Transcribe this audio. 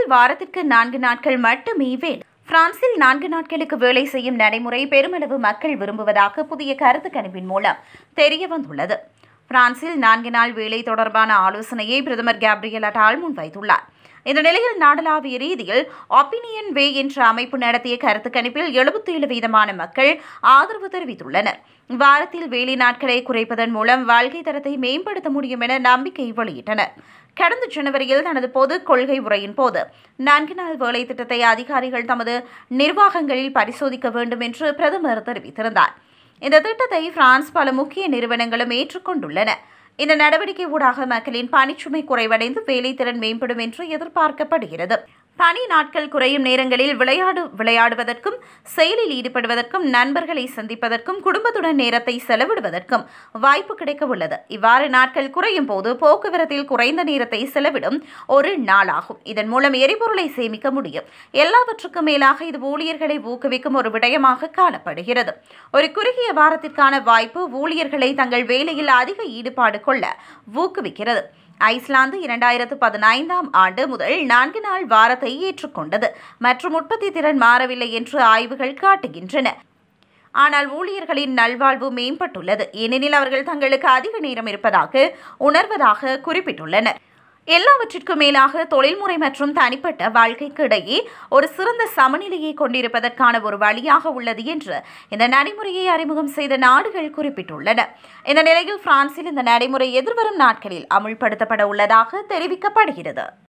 வாரத்திற்கு நான்கு நாட்கள் மட்டுமே வேலை பிரான்சில் நான்கு நாட்களுக்கு வேலை செய்யும் நடைமுறை பெருமளவு மக்கள் விரும்புவதாக புதிய கருத்து கணிப்பின் மூலம் தெரிய வந்துள்ளது பிரான்சில் நான்கு நாள் வேலை தொடர்பான ஆலோசனையை பிரதமர் கேப்ரியல் அட்டால் முன்வைத்துள்ளார் இந்த நிலையில் நாடளாவிய ரீதியில் ஒப்பீனியன் வே என்ற அமைப்பு நடத்திய கருத்து கணிப்பில் எழுபத்தி ஏழு வீதமான மக்கள் ஆதரவு தெரிவித்துள்ளனர் வாரத்தில் வேலை நாட்களை குறைப்பதன் மூலம் வாழ்க்கை தரத்தை மேம்படுத்த முடியும் என நம்பிக்கை வெளியிட்டனர் கடந்த ஜனவரியில் தனது பொது கொள்கை உரையின் போது நான்கு நாள் வேலை திட்டத்தை அதிகாரிகள் தமது நிர்வாகங்களில் பரிசோதிக்க வேண்டும் என்று பிரதமர் தெரிவித்திருந்தார் இந்த திட்டத்தை பிரான்ஸ் பல முக்கிய நிறுவனங்களும் ஏற்றுக்கொண்டுள்ளன இந்த நடவடிக்கை ஊடாக மக்களின் பணிச்சுமை குறைவடைந்து வேலைத்திறன் மேம்படும் என்று எதிர்பார்க்கப்படுகிறது பணி நாட்கள் குறையும் நேரங்களில் விளையாடு விளையாடுவதற்கும் செயலில் ஈடுபடுவதற்கும் நண்பர்களை சந்திப்பதற்கும் குடும்பத்துடன் நேரத்தை செலவிடுவதற்கும் வாய்ப்பு கிடைக்க உள்ளது இவ்வாறு நாட்கள் குறையும் போது போக்குவரத்தில் குறைந்த நேரத்தை செலவிடும் ஒரு நாளாகும் இதன் மூலம் எரிபொருளை சேமிக்க முடியும் எல்லாவற்றுக்கும் மேலாக இது ஊழியர்களை ஊக்குவிக்கும் ஒரு விடயமாக காணப்படுகிறது ஒரு குறுகிய வாரத்திற்கான வாய்ப்பு ஊழியர்களை தங்கள் வேலையில் அதிக ஈடுபாடு கொள்ள ஊக்குவிக்கிறது ஐஸ்லாந்து இரண்டாயிரத்து பதினைந்தாம் ஆண்டு முதல் நான்கு நாள் வாரத்தை ஏற்றுக்கொண்டது மற்றும் உற்பத்தி திறன் மாறவில்லை என்று ஆய்வுகள் காட்டுகின்றன ஆனால் ஊழியர்களின் நல்வாழ்வு மேம்பட்டுள்ளது ஏனெனில் அவர்கள் தங்களுக்கு அதிக நேரம் இருப்பதாக உணர்வதாக குறிப்பிட்டுள்ளனர் எல்லாவற்றிற்கும் மேலாக தொழில்முறை மற்றும் தனிப்பட்ட வாழ்க்கைக்கு இடையே ஒரு சிறந்த சமநிலையை கொண்டிருப்பதற்கான ஒரு வழியாக உள்ளது என்று இந்த நடைமுறையை அறிமுகம் செய்த நாடுகள் குறிப்பிட்டுள்ளன இந்த நிலையில் பிரான்சில் இந்த நடைமுறை எதிர்வரும் நாட்களில் அமுல்படுத்தப்பட உள்ளதாக தெரிவிக்கப்படுகிறது